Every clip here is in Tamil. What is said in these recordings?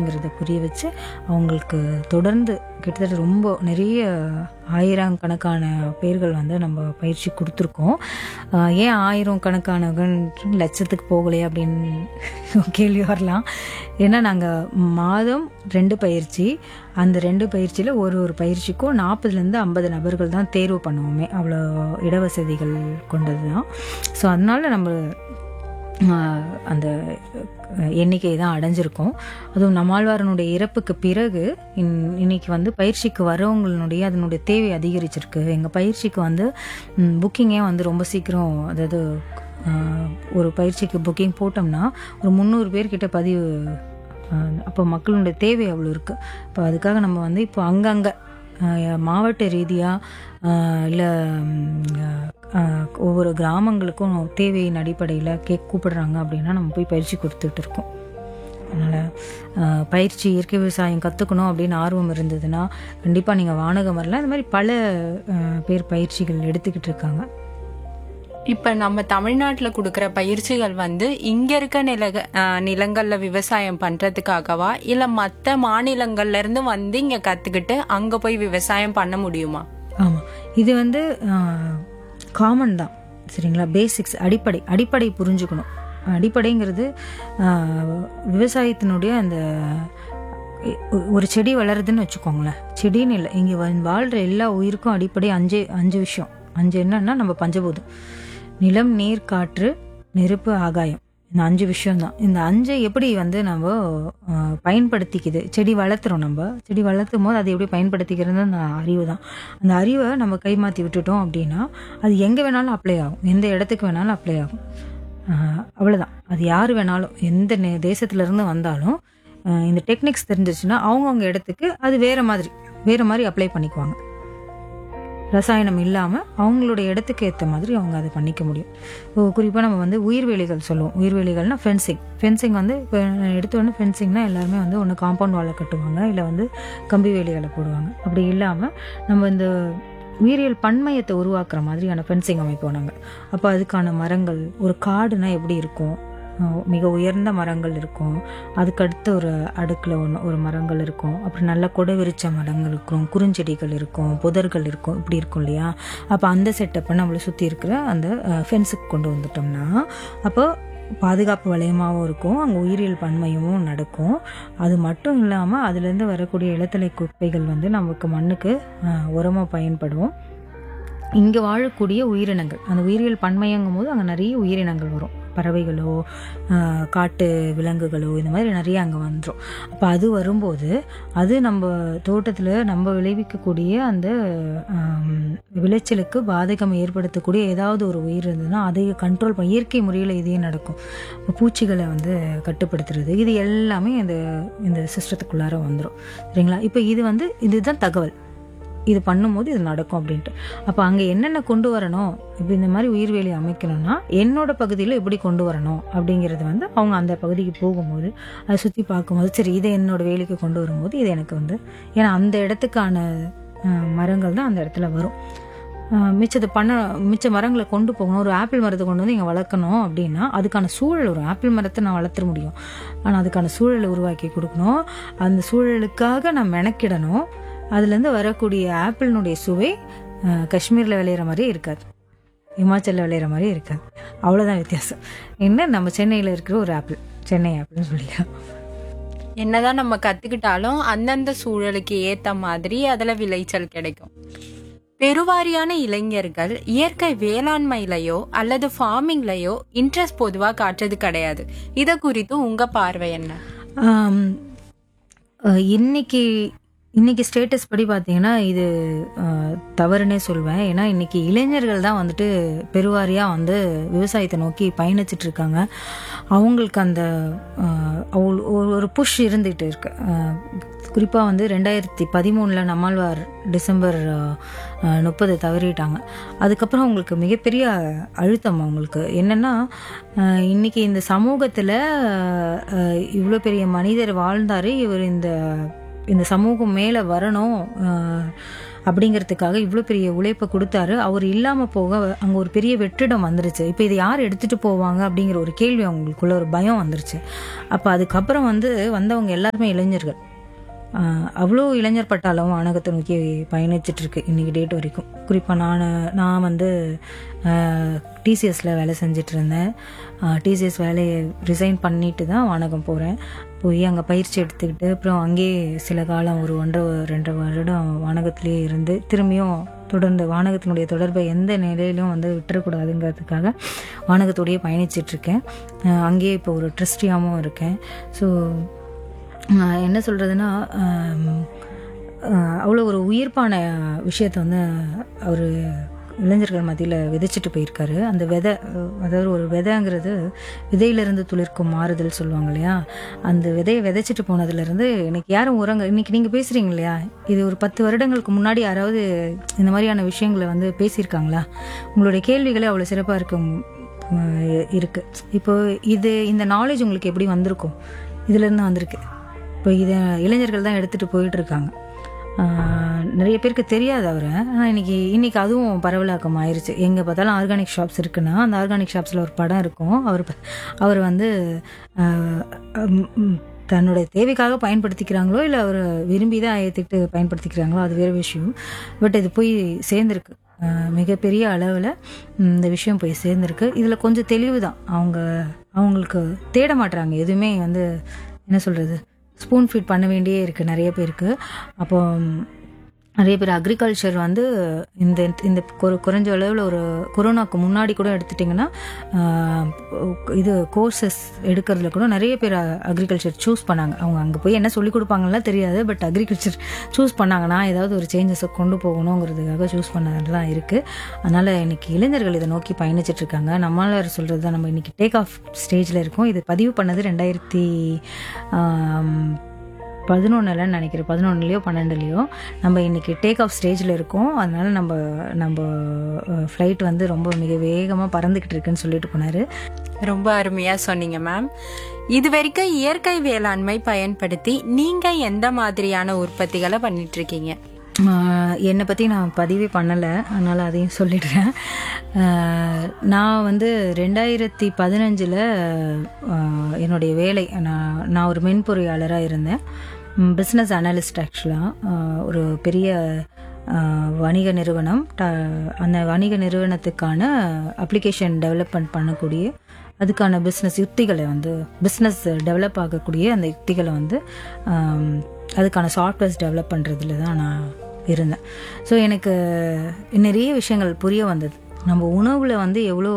ங்கிறத புரிய வச்சு அவங்களுக்கு தொடர்ந்து கிட்டத்தட்ட ரொம்ப நிறைய ஆயிரக்கணக்கான பேர்கள் வந்து நம்ம பயிற்சி கொடுத்துருக்கோம் ஆஹ் ஏன் ஆயிரம் கணக்கானவங்க லட்சத்துக்கு போகலையே அப்படின்னு கேள்வி வரலாம் ஏன்னா நாங்கள் மாதம் ரெண்டு பயிற்சி அந்த ரெண்டு பயிற்சியில் ஒரு ஒரு பயிற்சிக்கும் நாற்பதுலேருந்து ஐம்பது நபர்கள் தான் தேர்வு பண்ணுவோமே அவ்வளோ இடவசதிகள் கொண்டது தான் ஸோ அதனால நம்ம ஆஹ் அந்த அஹ், எண்ணிக்கை தான் அடைஞ்சிருக்கோம் அதுவும் நம்மாழ்வாரனுடைய இறப்புக்கு பிறகு இன்- இன்னைக்கு வந்து பயிற்சிக்கு வரவங்களுடைய அதனுடைய தேவை அதிகரிச்சிருக்கு எங்கள் பயிற்சிக்கு வந்து புக்கிங்கே வந்து ரொம்ப சீக்கிரம் அதாவது ஆஹ், ஒரு பயிற்சிக்கு புக்கிங் போட்டோம்னா ஒரு முந்நூறு பேர்கிட்ட பதிவு ஆஹ், அப்போ மக்களுடைய தேவை அவ்வளோ இருக்குது இப்போ அதுக்காக நம்ம வந்து இப்போ அங்கங்கே ஆஹ் மாவட்ட ரீதியாக இல்லை ஒவ்வொரு கிராமங்களுக்கும் தேவையின் அடிப்படையில் கேக் கூப்பிடுறாங்க அப்படின்னா நம்ம போய் பயிற்சி கொடுத்துட்டு இருக்கோம் அதனால் பயிற்சி இயற்கை விவசாயம் கற்றுக்கணும் அப்படின்னு ஆர்வம் இருந்ததுன்னா கண்டிப்பாக நீங்கள் வானகம் வரலாம் இந்த மாதிரி பல ஆஹ் பேர் பயிற்சிகள் எடுத்துக்கிட்டு இருக்காங்க இப்ப நம்ம தமிழ்நாட்டுல கொடுக்கிற பயிற்சிகள் வந்து இங்க இருக்க நில நிலங்கள்ல விவசாயம் பண்றதுக்காகவா இல்ல மத்த மாநிலங்கள்ல இருந்து வந்து இங்க கத்துக்கிட்டு அங்க போய் விவசாயம் பண்ண முடியுமா ஆமாம் இது வந்து காமன் தான் சரிங்களா பேசிக்ஸ் அடிப்படை அடிப்படை புரிஞ்சுக்கணும் அடிப்படைங்கிறது ஆஹ், விவசாயத்தினுடைய அந்த ஒ- ஒரு செடி வளருதுன்னு வச்சுக்கோங்களேன் செடின்னு இல்லை இங்கே வாழ்கிற எல்லா உயிருக்கும் அடிப்படை அஞ்சு அஞ்சு விஷயம் அஞ்சு என்னன்னா நம்ம பஞ்சபூதம் நிலம் நீர் காற்று நெருப்பு ஆகாயம் இந்த அஞ்சு விஷயம்தான் இந்த அஞ்சை எப்படி வந்து நம்ம ஆஹ், பயன்படுத்திக்குது செடி வளர்த்துறோம் நம்ம செடி வளர்த்தும் போது அதை எப்படி பயன்படுத்திக்கிறது அந்த அறிவு தான் அந்த அறிவை நம்ம கைமாற்றி விட்டுட்டோம் அப்படின்னா அது எங்கே வேணாலும் அப்ளை ஆகும் எந்த இடத்துக்கு வேணாலும் அப்ளை ஆகும் ஆஹ், அவ்வளவுதான் அது யார் வேணாலும் எந்த நே- தேசத்துல இருந்து வந்தாலும் ஆஹ், இந்த டெக்னிக்ஸ் தெரிஞ்சிச்சுன்னா அவங்கவுங்க இடத்துக்கு அது வேற மாதிரி வேற மாதிரி அப்ளை பண்ணிக்குவாங்க ரசாயனம் இல்லாமல் அவங்களுடைய இடத்துக்கு ஏற்ற மாதிரி அவங்க அதை பண்ணிக்க முடியும் இப்போ குறிப்பாக நம்ம வந்து உயிர்வேலிகள் சொல்லுவோம் உயிர்வேலிகள்னா ஃபென்சிங் ஃபென்சிங் வந்து இப்போ எடுத்தோடனே ஃபென்சிங்னா எல்லாருமே வந்து ஒன்று காம்பவுண்ட் வாழை கட்டுவாங்க இல்லை வந்து கம்பி வேலிகளை போடுவாங்க அப்படி இல்லாமல் நம்ம இந்த உயிரியல் பன்மையத்தை உருவாக்குற மாதிரியான ஃபென்சிங் அமைப்போம் நாங்கள் அப்போ அதுக்கான மரங்கள் ஒரு காடுனா எப்படி இருக்கும் அஹ் மிக உயர்ந்த மரங்கள் இருக்கும் அதுக்கடுத்து ஒரு அடுக்கில் ஒன்று ஒரு மரங்கள் இருக்கும் அப்புறம் நல்ல கொடை விரிச்ச மரங்கள் இருக்கும் குறுஞ்செடிகள் இருக்கும் புதர்கள் இருக்கும் இப்படி இருக்கும் இல்லையா அப்போ அந்த செட்டப்பை நம்மளை சுற்றி இருக்கிற அந்த ஃபென்ஸுக்கு கொண்டு வந்துட்டோம்னா அப்போ பாதுகாப்பு வளையமாகவும் இருக்கும் அங்கே உயிரியல் பன்மையும் நடக்கும் அது மட்டும் இல்லாமல் அதுலேருந்து வரக்கூடிய இலத்தலை குப்பைகள் வந்து நமக்கு மண்ணுக்கு உரமாக பயன்படும் இங்கே வாழக்கூடிய உயிரினங்கள் அந்த உயிரியல் பன்மையங்கும் போது அங்கே நிறைய உயிரினங்கள் வரும் பறவைகளோ ஆஹ், காட்டு விலங்குகளோ இந்த மாதிரி நிறைய அங்கே வந்துடும் அப்போ அது வரும்போது அது நம்ம தோட்டத்தில் நம்ம விளைவிக்கக்கூடிய அந்த ஆம், விளைச்சலுக்கு பாதகம் ஏற்படுத்தக்கூடிய ஏதாவது ஒரு உயிர் இருந்ததுன்னா அதை கண்ட்ரோல் பண்ண இயற்கை முறையில் இதே நடக்கும் இப்போ பூச்சிகளை வந்து கட்டுப்படுத்துறது இது எல்லாமே இந்த இந்த சிஸ்டத்துக்குள்ளார வந்துடும் சரிங்களா இப்போ இது வந்து இதுதான் தகவல் இது பண்ணும்போது இது நடக்கும் அப்படின்ட்டு அப்போ அங்கே என்னென்ன கொண்டு வரணும் இப்போ இந்த மாதிரி உயிர்வேலி அமைக்கணும்னா என்னோட பகுதியில் எப்படி கொண்டு வரணும் அப்படிங்கிறது வந்து அவங்க அந்த பகுதிக்கு போகும்போது அதை சுற்றி பார்க்கும்போது சரி இதை என்னோட வேலைக்கு கொண்டு வரும்போது இது எனக்கு வந்து ஏன்னா அந்த இடத்துக்கான அஹ், மரங்கள் தான் அந்த இடத்துல வரும் அஹ், மிச்சத்தை பண்ண மிச்ச மரங்களை கொண்டு போகணும் ஒரு ஆப்பிள் மரத்தை கொண்டு வந்து இங்கே வளர்க்கணும் அப்படின்னா அதுக்கான சூழல் வரும் ஆப்பிள் மரத்தை நான் வளர்த்துற முடியும் ஆனால் அதுக்கான சூழலை உருவாக்கி கொடுக்கணும் அந்த சூழலுக்காக நான் மெனக்கிடணும் அதுலேருந்து வரக்கூடிய ஆப்பிளினுடைய சுவை அஹ், காஷ்மீரில் விளையிற மாதிரி இருக்காது இமாச்சலில் விளையிற மாதிரி இருக்காது அவ்வளோதான் வித்தியாசம் என்ன நம்ம சென்னையில் இருக்கிற ஒரு ஆப்பிள் சென்னை ஆப்பிள்னு சொல்லிக்கலாம் என்னதான் நம்ம கத்துக்கிட்டாலும் அந்தந்த சூழலுக்கு ஏத்த மாதிரி அதுல விளைச்சல் கிடைக்கும் பெருவாரியான இளைஞர்கள் இயற்கை வேளாண்மையிலயோ அல்லது ஃபார்மிங்லயோ இன்ட்ரெஸ்ட் பொதுவா காட்டுறது கிடையாது இத குறித்து உங்க பார்வை என்ன ஆம், அஹ், இன்னைக்கு இன்னைக்கு ஸ்டேட்டஸ் படி பார்த்தீங்கன்னா இது அஹ், தவறுனே சொல்வேன் ஏன்னா இன்னைக்கு இளைஞர்கள் தான் வந்துட்டு பெருவாரியாக வந்து விவசாயத்தை நோக்கி பயணிச்சிட்டு இருக்காங்க அவங்களுக்கு அந்த அஹ், அவ்வளோ- ஒரு- ஒரு புஷ் இருந்துகிட்டு இருக்கு குறிப்பாக வந்து ரெண்டாயிரத்தி பதிமூணில் நம்மாழ்வார் டிசம்பர் முப்பது தவறிட்டாங்க அதுக்கப்புறம் அவங்களுக்கு மிகப்பெரிய அழுத்தம் அவங்களுக்கு என்னென்னா இன்னைக்கு இந்த சமூகத்தில் இவ்வளோ பெரிய மனிதர் வாழ்ந்தாரு இவர் இந்த இந்த சமூகம் மேலே வரணும் அஹ், அப்படிங்கிறதுக்காக இவ்வளோ பெரிய உழைப்பை கொடுத்தாரு அவர் இல்லாமல் போக அங்கே ஒரு பெரிய வெற்றிடம் வந்துருச்சு இப்போ இதை யார் எடுத்துகிட்டு போவாங்க அப்படிங்கிற ஒரு கேள்வி அவங்களுக்குள்ள ஒரு பயம் வந்துருச்சு அப்போ அதுக்கப்புறம் வந்து வந்தவங்க எல்லாருமே இளைஞர்கள் ஆஹ் அவ்வளோ இளைஞர் பட்டாளம் வானகத்தை நோக்கி பயணிச்சிட்டு இருக்கு இன்னைக்கு டேட் வரைக்கும் குறிப்பாக நான் நான் வந்து டிசிஎஸில் வேலை செஞ்சுட்டு இருந்தேன் டிசிஎஸ் வேலையை ரிசைன் பண்ணிட்டு தான் வானகம் போகிறேன் போய் அங்கே பயிற்சி எடுத்துக்கிட்டு அப்புறம் அங்கேயே சில காலம் ஒரு ஒன்றரை ரெண்டரை வருடம் வானகத்திலேயே இருந்து திரும்பியும் தொடர்ந்து வானகத்தினுடைய தொடர்பை எந்த நிலையிலும் வந்து விட்டுறக்கூடாதுங்கிறதுக்காக வானகத்தோடையே பயணிச்சிட்டு இருக்கேன் ஆஹ் அங்கேயே இப்போ ஒரு ட்ரஸ்டியாகவும் இருக்கேன் ஸோ ஆஹ் என்ன சொல்கிறதுனா அவ்வளோ ஒரு உயிர்ப்பான விஷயத்த வந்து அவர் இளைஞர்கள் மத்தியில் விதைச்சிட்டு போயிருக்காரு அந்த விதை அஹ் அதாவது ஒரு விதைங்கிறது விதையிலிருந்து துளிர்க்கும் மாறுதல் சொல்லுவாங்க இல்லையா அந்த விதையை விதைச்சிட்டு போனதுலேருந்து இன்னைக்கு யாரும் உரங்க இன்னைக்கு நீங்கள் பேசுகிறீங்க இல்லையா இது ஒரு பத்து வருடங்களுக்கு முன்னாடி யாராவது இந்த மாதிரியான விஷயங்களை வந்து பேசியிருக்காங்களா உங்களுடைய கேள்விகளே அவ்வளோ சிறப்பாக இருக்கும் அஹ் இருக்கு இப்போ இது இந்த நாலேஜ் உங்களுக்கு எப்படி வந்திருக்கும் இதுல இருந்து வந்திருக்கு இப்போ இதை இளைஞர்கள் தான் எடுத்துட்டு போயிட்டு இருக்காங்க ஆஹ் நிறைய பேருக்கு தெரியாது அவர் ஆனால் இன்னைக்கு இன்னைக்கு அதுவும் பரவலாக்கம் ஆயிருச்சு எங்கே பார்த்தாலும் ஆர்கானிக் ஷாப்ஸ் இருக்குன்னா அந்த ஆர்கானிக் ஷாப்ஸில் ஒரு படம் இருக்கும் அவர் ப- அவர் வந்து ஆஹ் உம் உம் தன்னுடைய தேவைக்காக பயன்படுத்திக்கிறாங்களோ இல்லை அவர் விரும்பி தான் ஏற்றுக்கிட்டு பயன்படுத்திக்கிறாங்களோ அது வேறு விஷயம் பட் இது போய் சேர்ந்துருக்கு ஆஹ் மிகப்பெரிய அளவில் இந்த விஷயம் போய் சேர்ந்துருக்கு இதில் கொஞ்சம் தெளிவு தான் அவங்க அவங்களுக்கு தேட மாட்றாங்க எதுவுமே வந்து என்ன சொல்கிறது ஸ்பூன் ஃபீட் பண்ண வேண்டியே இருக்குது நிறைய பேருக்கு அப்போ நிறைய பேர் அக்ரிகல்ச்சர் வந்து இந்த இந்த குற- குறைஞ்ச அளவில் ஒரு கொரோனாக்கு முன்னாடி கூட எடுத்துட்டிங்கன்னா ஆஹ், இது கோர்சஸ் எடுக்கிறதுல கூட நிறைய பேர் அக்ரிகல்ச்சர் சூஸ் பண்ணாங்க அவங்க அங்கே போய் என்ன சொல்லி கொடுப்பாங்கலாம் தெரியாது பட் அக்ரிகல்ச்சர் சூஸ் பண்ணாங்கன்னா ஏதாவது ஒரு சேஞ்சஸை கொண்டு போகணுங்கிறதுக்காக சூஸ் பண்ணதெல்லாம் இருக்குது அதனால் இன்னைக்கு இளைஞர்கள் இதை நோக்கி பயணிச்சிட்டு இருக்காங்க நம்மளால சொல்கிறது தான் நம்ம இன்னைக்கு டேக் ஆஃப் ஸ்டேஜில் இருக்கோம் இது பதிவு பண்ணது ரெண்டாயிரத்தி பதினொன்னுலன்னு நினைக்கிறேன் பதினொன்றுலையோ பன்னெண்டுலையோ நம்ம இன்னைக்கு டேக் ஆஃப் ஸ்டேஜில் இருக்கோம் அதனால நம்ம நம்ம ஃப்ளைட் வந்து ரொம்ப மிக வேகமாக பறந்துக்கிட்டு இருக்குன்னு சொல்லிட்டு போனார் ரொம்ப அருமையா சொன்னீங்க மேம் இது வரைக்கும் இயற்கை வேளாண்மை பயன்படுத்தி நீங்க எந்த மாதிரியான உற்பத்திகளை பண்ணிட்டு இருக்கீங்க ஆஹ் என்னை பற்றி நான் பதிவே பண்ணலை அதனால் அதையும் சொல்லிடுறேன் ஆஹ் நான் வந்து ரெண்டாயிரத்தி பதினஞ்சில் என்னுடைய வேலை நான் நான் ஒரு மென்பொறியாளராக இருந்தேன் பிஸ்னஸ் அனலிஸ்ட் ஆக்சுவலாக ஒரு பெரிய ஆஹ் வணிக நிறுவனம் ட- அந்த வணிக நிறுவனத்துக்கான அப்ளிகேஷன் டெவலப்மெண்ட் பண்ணக்கூடிய அதுக்கான பிஸ்னஸ் யுக்திகளை வந்து பிஸ்னஸ் டெவலப் ஆகக்கூடிய அந்த யுக்திகளை வந்து ஆம், அதுக்கான சாஃப்ட்வேர்ஸ் டெவலப் பண்ணுறதுல தான் நான் இருந்தேன் ஸோ எனக்கு நிறைய விஷயங்கள் புரிய வந்தது நம்ம உணவில் வந்து எவ்வளோ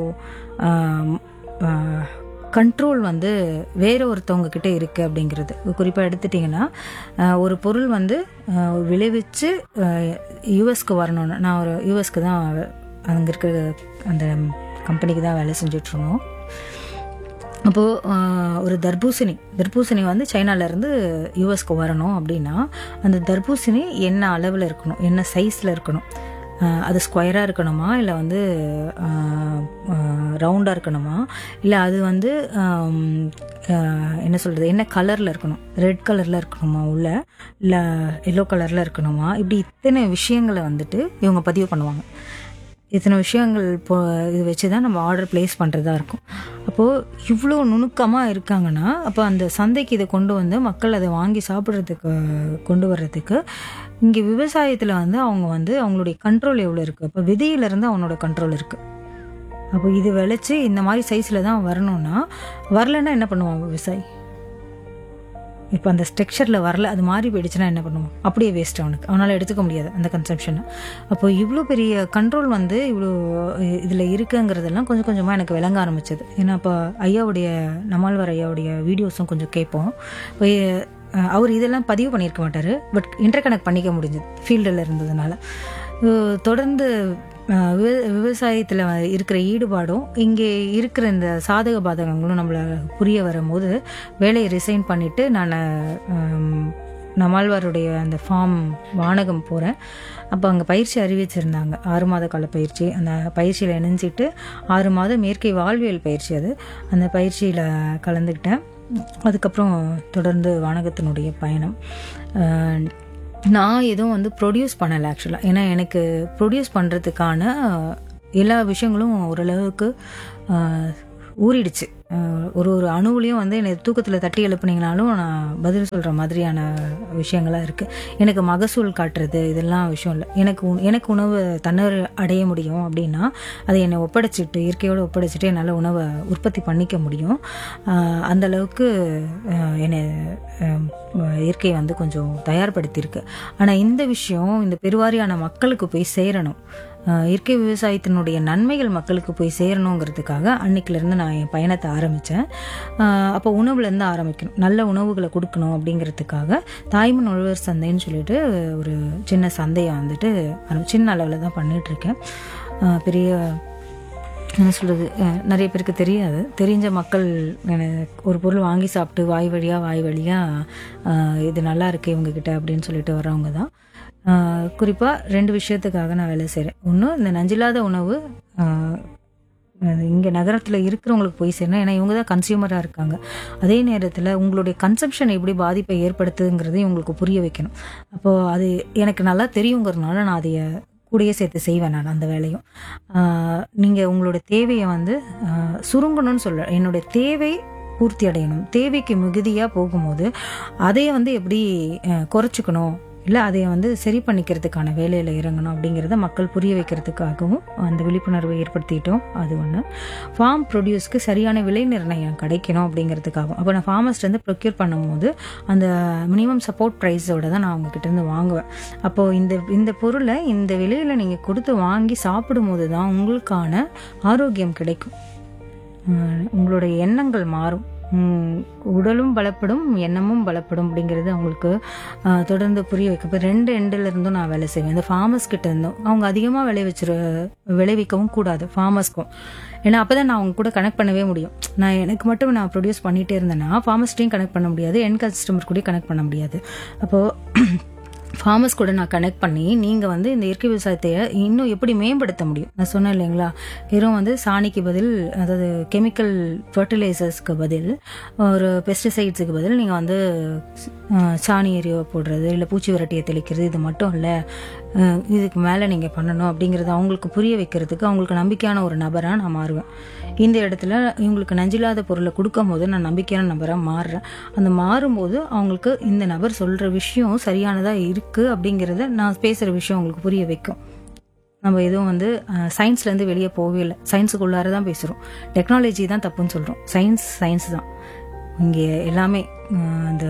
கண்ட்ரோல் வந்து வேற ஒருத்தவங்க கிட்ட இருக்குது அப்படிங்கிறது குறிப்பாக எடுத்துட்டிங்கன்னா ஆஹ், ஒரு பொருள் வந்து ஆஹ், விளைவிச்சு யூஎஸ்க்கு வரணும்னு நான் ஒரு யூஎஸ்க்கு தான் அங்கே இருக்கிற அந்த கம்பெனிக்கு தான் வேலை செஞ்சுட்டு இருந்தோம் அப்போது ஒரு தர்பூசணி தர்பூசணி வந்து சைனாலேருந்து யூஎஸ்க்கு வரணும் அப்படின்னா அந்த தர்பூசணி என்ன அளவில் இருக்கணும் என்ன சைஸில் இருக்கணும் ஆஹ் அது ஸ்கொயராக இருக்கணுமா இல்லை வந்து ரவுண்டாக இருக்கணுமா இல்லை அது வந்து ஆம், ஆஹ் என்ன சொல்கிறது என்ன கலரில் இருக்கணும் ரெட் கலரில் இருக்கணுமா உள்ள இல்லை எல்லோ கலரில் இருக்கணுமா இப்படி இத்தனை விஷயங்களை வந்துட்டு இவங்க பதிவு பண்ணுவாங்க இத்தனை விஷயங்கள் இப்போ இது வச்சு தான் நம்ம ஆர்டர் ப்ளேஸ் பண்ணுறதா இருக்கும் அப்போது இவ்வளோ நுணுக்கமாக இருக்காங்கன்னா அப்போ அந்த சந்தைக்கு இதை கொண்டு வந்து மக்கள் அதை வாங்கி சாப்பிட்றதுக்கு கொண்டு வர்றதுக்கு இங்கே விவசாயத்தில் வந்து அவங்க வந்து அவங்களுடைய கண்ட்ரோல் எவ்வளோ இருக்குது அப்போ விதையிலேருந்து அவனோட கண்ட்ரோல் இருக்குது அப்போ இது விளைச்சி இந்த மாதிரி சைஸில் தான் வரணும்னா வரலைன்னா என்ன பண்ணுவான் விவசாயி இப்போ அந்த ஸ்ட்ரக்சரில் வரல அது மாறி போயிடுச்சுன்னா என்ன பண்ணுவான் அப்படியே வேஸ்ட் அவனுக்கு அவனால் எடுத்துக்க முடியாது அந்த கன்சம்ஷனை அப்போ இவ்வளோ பெரிய கண்ட்ரோல் வந்து இவ்வளோ இதில் இருக்குங்கிறதெல்லாம் கொஞ்சம் கொஞ்சமாக எனக்கு விளங்க ஆரம்பிச்சது ஏன்னா இப்போ ஐயாவுடைய நம்மாழ்வார் ஐயாவுடைய வீடியோஸும் கொஞ்சம் கேட்போம் இப்போ அஹ், அவர் இதெல்லாம் பதிவு பண்ணியிருக்க மாட்டார் பட் இன்டர் கனெக்ட் பண்ணிக்க முடிஞ்சது ஃபீல்டில் இருந்ததுனால அஹ், தொடர்ந்து அஹ், விவ- விவசாயத்தில் இருக்கிற ஈடுபாடும் இங்கே இருக்கிற இந்த சாதக பாதகங்களும் நம்மளை புரிய வரும்போது வேலையை ரிசைன் பண்ணிவிட்டு நான் ஹம், நம்மாழ்வாருடைய அந்த ஃபார்ம் வானகம் போகிறேன் அப்போ அங்கே பயிற்சி அறிவிச்சிருந்தாங்க ஆறு மாத கால பயிற்சி அந்த பயிற்சியில் இணைஞ்சிட்டு ஆறு மாதம் இயற்கை வாழ்வியல் பயிற்சி அது அந்த பயிற்சியில் கலந்துக்கிட்டேன் அதுக்கப்புறம் தொடர்ந்து வானகத்தினுடைய பயணம் அஹ், நான் எதுவும் வந்து ப்ரொடியூஸ் பண்ணலை ஆக்சுவலாக ஏன்னா எனக்கு ப்ரொடியூஸ் பண்ணுறதுக்கான எல்லா விஷயங்களும் ஓரளவுக்கு ஆஹ், ஊறிடுச்சு ஆஹ், ஒரு ஒரு அணுவுலையும் வந்து என்னை தூக்கத்தில் தட்டி எழுப்புனீங்கனாலும் நான் பதில் சொல்கிற மாதிரியான விஷயங்களாக இருக்குது எனக்கு மகசூல் காட்டுறது இதெல்லாம் விஷயம் இல்லை எனக்கு உண- எனக்கு உணவு தன்னர் அடைய முடியும் அப்படின்னா அதை என்னை ஒப்படைச்சிட்டு இயற்கையோடு ஒப்படைச்சிட்டு என்னால் உணவை உற்பத்தி பண்ணிக்க முடியும் ஆஹ், அந்த அளவுக்கு ஆஹ், என்னை ஆஹ், இயற்கை வந்து கொஞ்சம் தயார்படுத்தியிருக்கு ஆனால் இந்த விஷயம் இந்த பெருவாரியான மக்களுக்கு போய் சேரணும் ஆஹ், இயற்கை விவசாயத்தினுடைய நன்மைகள் மக்களுக்கு போய் சேரணுங்கிறதுக்காக அன்னைக்கிலேருந்து நான் என் பயணத்தை ஆரம்பித்தேன் அப்போ உணவுலேருந்து ஆரம்பிக்கணும் நல்ல உணவுகளை கொடுக்கணும் அப்படிங்கிறதுக்காக தாய்மன் உழவர் சந்தைன்னு சொல்லிட்டு ஒரு சின்ன சந்தையை வந்துட்டு ஆரம்~ சின்ன அளவில் தான் பண்ணிட்டு இருக்கேன் ஆஹ், பெரிய என்ன சொல்கிறது நிறைய பேருக்கு தெரியாது தெரிஞ்ச மக்கள் எனக்கு ஒரு பொருள் வாங்கி சாப்பிட்டு வாய் வழியாக வாய் வழியாக இது நல்லா இருக்கு இவங்க கிட்ட அப்படின்னு சொல்லிட்டு வரவங்க தான் குறிப்பாக ரெண்டு விஷயத்துக்காக நான் வேலை செய்கிறேன் ஒன்று இந்த நஞ்சில்லாத உணவு இங்கே நகரத்தில் இருக்கிறவங்களுக்கு போய் சேரணும் ஏன்னா இவங்க தான் கன்சியூமராக இருக்காங்க அதே நேரத்தில் உங்களுடைய கன்சம்ஷன் எப்படி பாதிப்பை ஏற்படுத்துங்கிறதையும் உங்களுக்கு புரிய வைக்கணும் அப்போது அது எனக்கு நல்லா தெரியுங்கிறதுனால நான் அதை கூடயே சேர்த்து செய்வேன் நான் அந்த வேலையும் நீங்கள் உங்களோட தேவையை வந்து ஆஹ், சுருங்கணும்னு சொல்ல என்னுடைய தேவை பூர்த்தி அடையணும் தேவைக்கு மிகுதியாக போகும்போது அதையே வந்து எப்படி ஆஹ், குறைச்சிக்கணும் இல்லை அதை வந்து சரி பண்ணிக்கிறதுக்கான வேலையில் இறங்கணும் அப்படிங்கிறத மக்கள் புரிய வைக்கிறதுக்காகவும் அந்த விழிப்புணர்வை ஏற்படுத்திட்டோம் அது ஒன்று ஃபார்ம் ப்ரொடியூஸ்க்கு சரியான விலை நிர்ணயம் கிடைக்கணும் அப்படிங்கிறதுக்காகவும் அப்போ நான் ஃபார்மர்ஸ்லேருந்து ப்ரொக்யூர் பண்ணும்போது அந்த மினிமம் சப்போர்ட் ப்ரைஸோட தான் நான் அவங்க கிட்டேருந்து வாங்குவேன் அப்போது இந்த இந்த பொருளை இந்த விலையில் நீங்கள் கொடுத்து வாங்கி சாப்பிடும்போது தான் உங்களுக்கான ஆரோக்கியம் கிடைக்கும் உம், உங்களுடைய எண்ணங்கள் மாறும் உம், உடலும் பலப்படும் எண்ணமும் பலப்படும் அப்படிங்கிறது அவங்களுக்கு ஆஹ், தொடர்ந்து புரிய வைக்க இப்போ ரெண்டு எண்டில் இருந்தும் நான் வேலை செய்வேன் இந்த ஃபார்மர்ஸ் கிட்ட இருந்தும் அவங்க அதிகமாக விளைவிச்சிரு விளைவிக்கவும் கூடாது ஃபார்மர்ஸ்க்கும் ஏன்னா அப்போ தான் நான் அவங்க கூட கனெக்ட் பண்ணவே முடியும் நான் எனக்கு மட்டும் நான் ப்ரொடியூஸ் பண்ணிகிட்டே இருந்தேன்னா ஃபார்மர்ஸ்டையும் கனெக்ட் பண்ண முடியாது என் கஸ்டமர் கூட கனெக்ட் பண்ண முடியாது அப்போது ஃபார்மர்ஸ் கூட நான் கனெக்ட் பண்ணி நீங்கள் வந்து இந்த இயற்கை விவசாயத்தை இன்னும் எப்படி மேம்படுத்த முடியும் நான் சொன்னேன் இல்லைங்களா வெறும் வந்து சாணிக்கு பதில் அதாவது கெமிக்கல் ஃபர்டிலைசர்ஸ்க்கு பதில் ஒரு பெஸ்டிசைட்ஸுக்கு பதில் நீங்கள் வந்து அஹ், சாணி எரிவை போடுறது இல்லை பூச்சி விரட்டியை தெளிக்கிறது இது மட்டும் இல்லை அஹ், இதுக்கு மேலே நீங்கள் பண்ணணும் அப்படிங்கிறத அவங்களுக்கு புரிய வைக்கிறதுக்கு அவங்களுக்கு நம்பிக்கையான ஒரு நபராக நான் மாறுவேன் இந்த இடத்துல இவங்களுக்கு நஞ்சில்லாத பொருளை கொடுக்கும் போது நான் நம்பிக்கையான நபராக மாறுறேன் அந்த மாறும்போது அவங்களுக்கு இந்த நபர் சொல்கிற விஷயம் சரியானதாக இருக்குது அப்படிங்கிறத நான் பேசுகிற விஷயம் அவங்களுக்கு புரிய வைக்கும் நம்ம எதுவும் வந்து சயின்ஸ்லேருந்து வெளியே போகவே இல்லை சயின்ஸுக்குள்ளார தான் பேசுகிறோம் டெக்னாலஜி தான் தப்புன்னு சொல்கிறோம் சயின்ஸ் சயின்ஸ் தான் இங்கே எல்லாமே அஹ், அந்த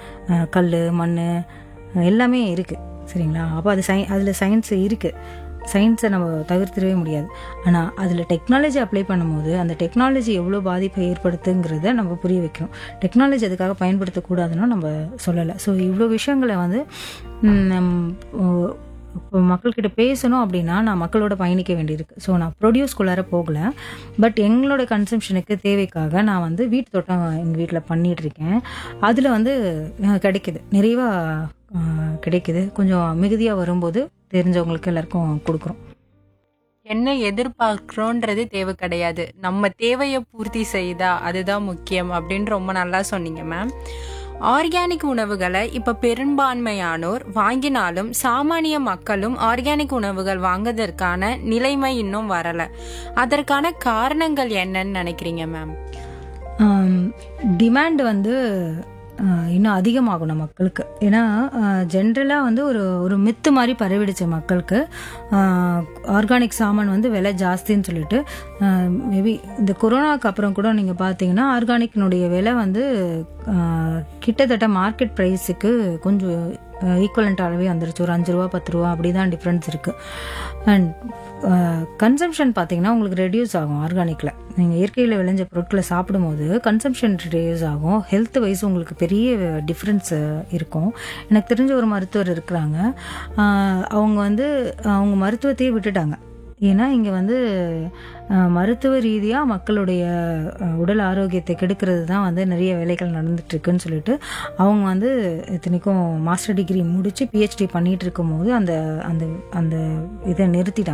கல் மண் எல்லாமே இருக்குது சரிங்களா அப்போ அது சை அதில் சயின்ஸ் இருக்குது சயின்ஸை நம்ம தவிர்த்திடவே முடியாது ஆனால் அதில் டெக்னாலஜி அப்ளை பண்ணும்போது அந்த டெக்னாலஜி எவ்வளோ பாதிப்பை ஏற்படுத்துங்கிறத நம்ம புரிய வைக்கணும் டெக்னாலஜி அதுக்காக பயன்படுத்தக்கூடாதுன்னு நம்ம சொல்லலை ஸோ இவ்வளோ விஷயங்களை வந்து ம், நம், ஓ, இப்போ மக்கள்கிட்ட பேசணும் அப்படின்னா நான் மக்களோட பயணிக்க வேண்டியிருக்கு ஸோ நான் ப்ரொடியூஸ்குள்ளார போகல பட் எங்களோட கன்சம்ஷனுக்கு தேவைக்காக நான் வந்து வீட்டு தோட்டம் எங்கள் வீட்டில் பண்ணிட்டு இருக்கேன் அதில் வந்து அஹ், கிடைக்குது நிறைவாக கிடைக்குது கொஞ்சம் மிகுதியாக வரும்போது தெரிஞ்சவங்களுக்கு எல்லாருக்கும் கொடுக்குறோம் என்ன எதிர்பார்க்கிறோன்றது தேவை கிடையாது நம்ம தேவையை பூர்த்தி செய்தா அதுதான் முக்கியம் அப்படின்னு ரொம்ப நல்லா சொன்னீங்க மேம் ஆர்கானிக் உணவுகளை இப்ப பெரும்பான்மையானோர் வாங்கினாலும் சாமானிய மக்களும் ஆர்கானிக் உணவுகள் வாங்குவதற்கான நிலைமை இன்னும் வரல அதற்கான காரணங்கள் என்னன்னு நினைக்கிறீங்க மேம் டிமாண்ட் வந்து ஆஹ், இன்னும் அதிகமாகணும் மக்களுக்கு ஏன்னா ஜென்ரலாக வந்து ஒரு ஒரு மித்து மாதிரி பரவிடுச்சு மக்களுக்கு ஆர்கானிக் சாமான் வந்து விலை ஜாஸ்தின்னு சொல்லிட்டு மேபி இந்த கொரோனாக்கு அப்புறம் கூட நீங்கள் பார்த்தீங்கன்னா ஆர்கானிக்னுடைய விலை வந்து ஆஹ், கிட்டத்தட்ட மார்க்கெட் ப்ரைஸுக்கு கொஞ்சம் ஈக்குவலண்ட் அளவே வந்துருச்சு ஒரு அஞ்சு ரூபா பத்து ரூபா அப்படி தான் டிஃப்ரென்ஸ் இருக்குது அண்ட் கன்சம்ஷன் பார்த்தீங்கன்னா உங்களுக்கு ரெடியூஸ் ஆகும் ஆர்கானிக்கில் நீங்கள் இயற்கையில் விளைஞ்ச பொருட்களை சாப்பிடும்போது கன்சம்ஷன் ரெடியூஸ் ஆகும் ஹெல்த் வைஸ் உங்களுக்கு பெரிய டிஃப்ரென்ஸ் இருக்கும் எனக்கு தெரிஞ்ச ஒரு மருத்துவர் இருக்கிறாங்க ஆஹ் அவங்க வந்து அவங்க மருத்துவத்தையே விட்டுட்டாங்க ஏன்னா இங்கே வந்து ஆஹ், மருத்துவ ரீதியாக மக்களுடைய ஆஹ், உடல் ஆரோக்கியத்தை கெடுக்கிறது தான் வந்து நிறைய வேலைகள் நடந்துட்டு இருக்குன்னு சொல்லிட்டு அவங்க வந்து இத்தனைக்கும் மாஸ்டர் டிகிரி முடித்து பிஹெச்டி பண்ணிட்டு இருக்கும்போது அந்த அந்த அந்த இதை நிறுத்திட்டாங்க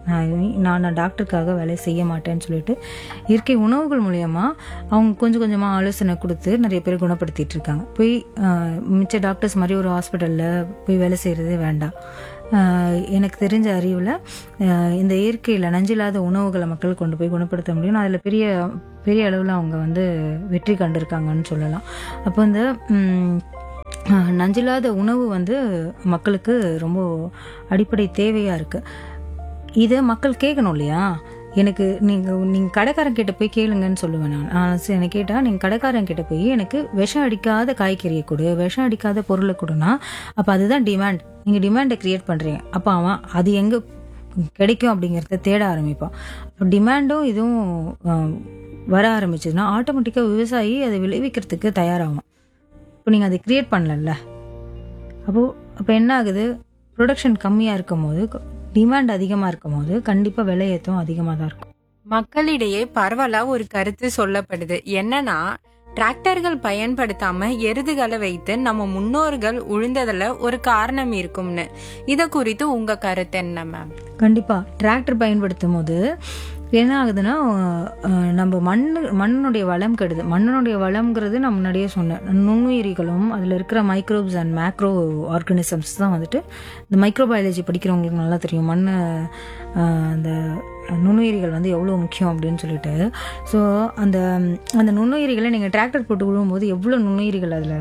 நான் இனி- நான் நான் டாக்டருக்காக வேலை செய்ய மாட்டேன்னு சொல்லிட்டு இயற்கை உணவுகள் மூலயமா அவங்க கொஞ்சம் கொஞ்சமாக ஆலோசனை கொடுத்து நிறைய பேர் குணப்படுத்திட்டு இருக்காங்க போய் ஆஹ், மிச்ச டாக்டர்ஸ் மாதிரி ஒரு ஹாஸ்பிட்டலில் போய் வேலை செய்கிறதே வேண்டாம் ஆஹ், எனக்கு தெரிஞ்ச அறிவில் இந்த இயற்கையில் நஞ்சில்லாத உணவுகளை மக்கள் கொண்டு போய் குணப்படுத்த முடியும் அதில் பெரிய பெரிய அளவில் அவங்க வந்து வெற்றி கண்டிருக்காங்கன்னு சொல்லலாம் அப்போ இந்த ம், ஆஹ், நஞ்சில்லாத உணவு வந்து மக்களுக்கு ரொம்ப அடிப்படை தேவையாக இருக்குது இதை மக்கள் கேட்கணும் இல்லையா எனக்கு நீங்கள் நீங்கள் கடைக்காரன் கிட்ட போய் கேளுங்கன்னு சொல்லுவேன் நான் ஆஹ் சரி, என்னை கேட்டால் நீங்கள் கடைக்காரன் கிட்ட போய் எனக்கு விஷம் அடிக்காத காய்கறியை கொடு விஷம் அடிக்காத பொருளை கொடுனா அப்போ அதுதான் டிமாண்ட் நீங்கள் டிமாண்டை க்ரியேட் பண்ணுறீங்க அப்போ அவன் அது எங்கே கிடைக்கும் அப்படிங்கிறத தேட ஆரம்பிப்பான் அப்போ டிமாண்டும் இதுவும் ஆஹ், வர ஆரம்பிச்சதுன்னா ஆட்டோமேட்டிக்காக விவசாயி அதை விளைவிக்கிறதுக்கு தயாராகும் இப்போ நீங்கள் அதை க்ரியேட் பண்ணலல்ல அப்போது அப்போ என்ன ஆகுது ப்ரொடக்ஷன் கம்மியாக இருக்கும் போது டிமாண்ட் அதிகமாக இருக்கும் போது கண்டிப்பாக விலையேற்றம் அதிகமாக தான் இருக்கும் மக்களிடையே பரவலா ஒரு கருத்து சொல்லப்படுது என்னன்னா டிராக்டர்கள் பயன்படுத்தாம எருதுகளை வைத்து நம்ம முன்னோர்கள் உழுந்ததுல ஒரு காரணம் இருக்கும்னு இத குறித்து உங்க கருத்து என்ன மேம் கண்டிப்பாக டிராக்டர் பயன்படுத்தும் போது என்ன ஆகுதுன்னா அஹ், நம்ம மண் மண்ணுடைய வளம் கெடுது மண்ணுடைய வளம்ங்கிறது நான் முன்னாடியே சொன்னேன் நுண்ணுயிரிகளும் அதில் இருக்கிற மைக்ரோப்ஸ் அண்ட் மேக்ரோ ஆர்கனிசம்ஸ் தான் வந்துட்டு இந்த மைக்ரோபயாலஜி படிக்கிறவங்களுக்கு நல்லா தெரியும் மண் அஹ், அந்த நுண்ணுயிரிகள் வந்து எவ்வளோ முக்கியம் அப்படின்னு சொல்லிட்டு ஸோ அந்த அந்த நுண்ணுயிரிகளை நீங்கள் டிராக்டர் போட்டு விழும்போது எவ்வளோ நுண்ணுயிரிகள் அதில்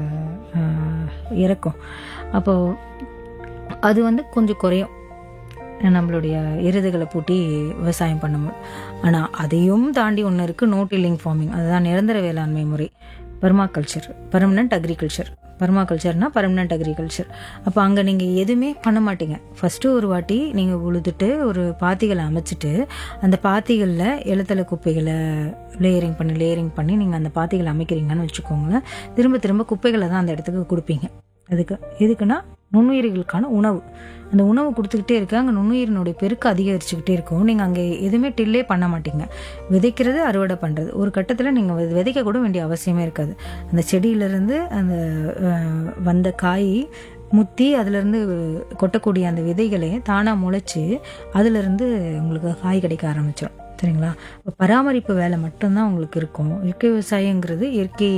இறக்கும் அப்போது அது வந்து கொஞ்சம் குறையும் நம்மளுடைய எருதுகளை பூட்டி விவசாயம் பண்ணும்போது ஆனால் அதையும் தாண்டி ஒன்று இருக்குது நோ டில்லிங் ஃபார்மிங் அதுதான் நிரந்தர வேளாண்மை முறை பர்மாகல்ச்சர் பர்மனன்ட் அக்ரிகல்ச்சர் பர்மாகல்ச்சர்னா பர்மனன்ட் அக்ரிகல்ச்சர் அப்போ அங்கே நீங்கள் எதுவுமே பண்ண மாட்டீங்க ஃபஸ்ட்டு ஒரு வாட்டி நீங்கள் உழுதுட்டு ஒரு பாத்திகளை அமைச்சிட்டு அந்த பாத்திகளில் எழுத்தலை குப்பைகளை லேயரிங் பண்ணி லேயரிங் பண்ணி நீங்கள் அந்த பாத்திகளை அமைக்கிறீங்கன்னு வச்சுக்கோங்களேன் திரும்ப திரும்ப குப்பைகளை தான் அந்த இடத்துக்கு கொடுப்பீங்க அதுக்கு எதுக்குன்னா நுண்ணுயிர்களுக்கான உணவு அந்த உணவு கொடுத்துக்கிட்டே இருக்க அங்கே நுண்ணுயிரினுடைய பெருக்கு அதிகரிச்சுக்கிட்டே இருக்கும் நீங்கள் அங்கே எதுவுமே டில்லே பண்ண மாட்டீங்க விதைக்கிறது அறுவடை பண்ணுறது ஒரு கட்டத்தில் நீங்கள் விதைக்க கூட வேண்டிய அவசியமே இருக்காது அந்த செடியிலேருந்து அந்த அஹ், வந்த காய் முத்தி அதுலேருந்து கொட்டக்கூடிய அந்த விதைகளே தானாக முளைச்சி அதுலேருந்து உங்களுக்கு காய் கிடைக்க ஆரம்பிச்சிடும் சரிங்களா இப்போ பராமரிப்பு வேலை மட்டும்தான் உங்களுக்கு இருக்கும் இயற்கை விவசாயங்கிறது இயற்கை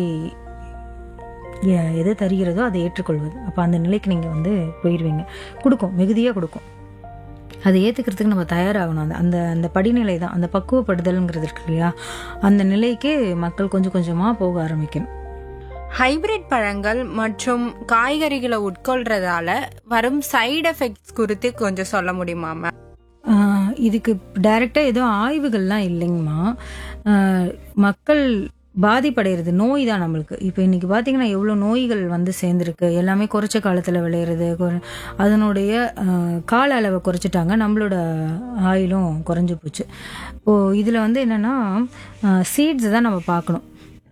எ- எது தருகிறதோ அதை ஏற்றுக்கொள்வது அப்போ அந்த நிலைக்கு நீங்கள் வந்து போயிடுவீங்க கொடுக்கும் மிகுதியாக கொடுக்கும் அதை ஏற்றுக்கிறதுக்கு நம்ம தயாராகணும் அந்த அந்த அந்த படிநிலை தான் அந்த பக்குவப்படுதல்ங்கிறது இருக்கு இல்லையா அந்த நிலைக்கு மக்கள் கொஞ்சம் கொஞ்சமாக போக ஆரம்பிக்கணும் ஹைபிரிட் பழங்கள் மற்றும் காய்கறிகளை உட்கொள்றதால வரும் சைடு எஃபெக்ட்ஸ் குறித்து கொஞ்சம் சொல்ல முடியுமா மேம் ஆஹ் இதுக்கு டைரெக்டாக எதுவும் ஆய்வுகள்லாம் இல்லைங்கம்மா ஆஹ் மக்கள் பாதிப்படைகிறது நோய் தான் நம்மளுக்கு இப்போ இன்னைக்கு பார்த்தீங்கன்னா எவ்வளோ நோய்கள் வந்து சேர்ந்துருக்கு எல்லாமே குறைச்ச காலத்தில் விளையிறது குறை- அதனுடைய ஆஹ், கால அளவை குறைச்சிட்டாங்க நம்மளோட ஆயிலும் குறைஞ்சு போச்சு இப்போ இதில் வந்து என்னென்னா சீட்ஸ் தான் நம்ம பார்க்கணும்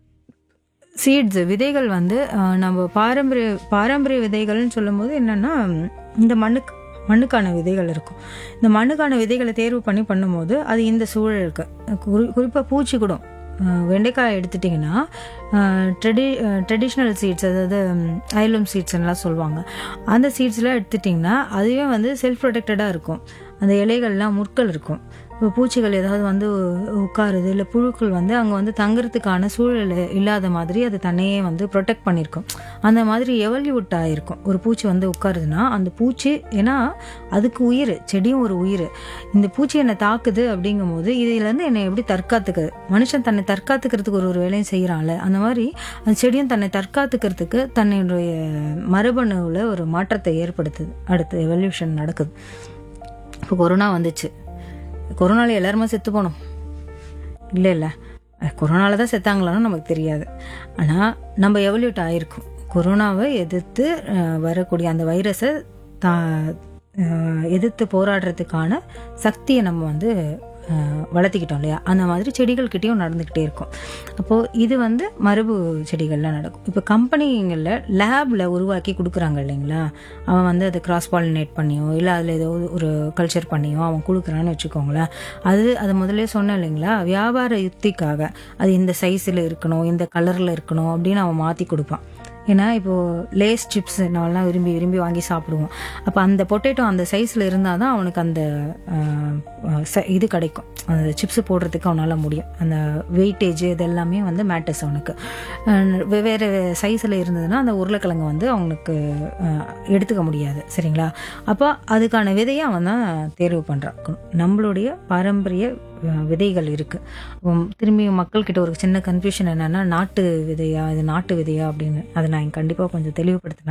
சீட்ஸ் விதைகள் வந்து அஹ், நம்ம பாரம்பரிய பாரம்பரிய விதைகள்னு சொல்லும்போது என்னன்னா இந்த மண்ணுக்கு மண்ணுக்கான விதைகள் இருக்கும் இந்த மண்ணுக்கான விதைகளை தேர்வு பண்ணி பண்ணும்போது அது இந்த சூழலுக்கு குறி குறிப்பாக பூச்சி கூட அஹ், வெண்டைக்காய் எடுத்துட்டிங்கன்னா ட்ரெடி ட்ரெடிஷ்னல் சீட்ஸ் அதாவது ஐலம் சீட்ஸ்லாம் சொல்லுவாங்க அந்த சீட்ஸ்லாம் எடுத்துட்டிங்கன்னா அதுவே வந்து செல்ஃப் ப்ரொடெக்டடாக இருக்கும் அந்த இலைகள்லாம் முற்கள் இருக்கும் இப்போ பூச்சிகள் ஏதாவது வந்து உட்காருது இல்லை புழுக்கள் வந்து அங்கே வந்து தங்குறதுக்கான சூழல் இல்லாத மாதிரி அது தன்னையே வந்து ப்ரொடெக்ட் பண்ணியிருக்கும் அந்த மாதிரி எவல்யூட் ஆகிருக்கும் ஒரு பூச்சி வந்து உட்காருதுன்னா அந்த பூச்சி ஏன்னா அதுக்கு உயிர் செடியும் ஒரு உயிர் இந்த பூச்சி என்னை தாக்குது அப்படிங்கும்போது இதுலேருந்து என்னை எப்படி தற்காத்துக்குது மனுஷன் தன்னை தற்காத்துக்கிறதுக்கு ஒரு ஒரு வேலையும் செய்கிறான்ல அந்த மாதிரி அந்த செடியும் தன்னை தற்காத்துக்கிறதுக்கு தன்னுடைய மரபணுவில் ஒரு மாற்றத்தை ஏற்படுத்துது அடுத்து எவல்யூஷன் நடக்குது இப்போ கொரோனா வந்துச்சு கொரோனால எல்லாருமே செத்து போனோம் இல்லை இல்லை கொரோனால தான் செத்தாங்களான்னு நமக்கு தெரியாது ஆனால் நம்ம எவல்யூட் ஆயிருக்கும் கொரோனாவை எதிர்த்து அஹ், வரக்கூடிய அந்த வைரஸை தா அஹ், எதிர்த்து போராடுறதுக்கான சக்தியை நம்ம வந்து அஹ், வளர்த்திக்கிட்டோம் இல்லையா அந்த மாதிரி செடிகள்கிட்டயும் நடந்துக்கிட்டே இருக்கும் அப்போது இது வந்து மரபு செடிகள்லாம் நடக்கும் இப்போ கம்பெனிங்களில் லேபில் உருவாக்கி கொடுக்குறாங்க இல்லைங்களா அவன் வந்து அதை கிராஸ் பாலினேட் பண்ணியோ இல்லை அதில் ஏதோ ஒரு கல்ச்சர் பண்ணியோ அவன் கொடுக்குறான்னு வச்சுக்கோங்களேன் அது அதை முதல்ல சொன்னேன் இல்லைங்களா வியாபார யுக்திக்காக அது இந்த சைஸில் இருக்கணும் இந்த கலரில் இருக்கணும் அப்படின்னு அவன் மாற்றி கொடுப்பான் ஏன்னா இப்போது லேஸ் சிப்ஸ் நான்லாம் விரும்பி விரும்பி வாங்கி சாப்பிடுவோம் அப்போ அந்த பொட்டேட்டோ அந்த சைஸில் இருந்தால் தான் அவனுக்கு அந்த ஆஹ், ஆஹ், ச- இது கிடைக்கும் அந்த சிப்ஸ் போடுறதுக்கு அவனால் முடியும் அந்த வெயிட்டேஜ் இது எல்லாமே வந்து மேட்டர்ஸ் அவனுக்கு ஆஹ், வெவ்வேறு சைஸில் இருந்ததுன்னா அந்த உருளைக்கிழங்கு வந்து அவனுக்கு ஆஹ், எடுத்துக்க முடியாது சரிங்களா அப்போ அதுக்கான விதையை அவன் தான் தேர்வு பண்ணுறான் நம்மளுடைய பாரம்பரிய அஹ், விதைகள் இருக்குது திரும்பி மக்கள்கிட்ட ஒரு சின்ன கன்ஃபியூஷன் என்னென்னா நாட்டு விதையா இது நாட்டு விதையா அப்படின்னு அதை நான் கண்டிப்பாக கொஞ்சம் தெளிவுபடுத்தினேன்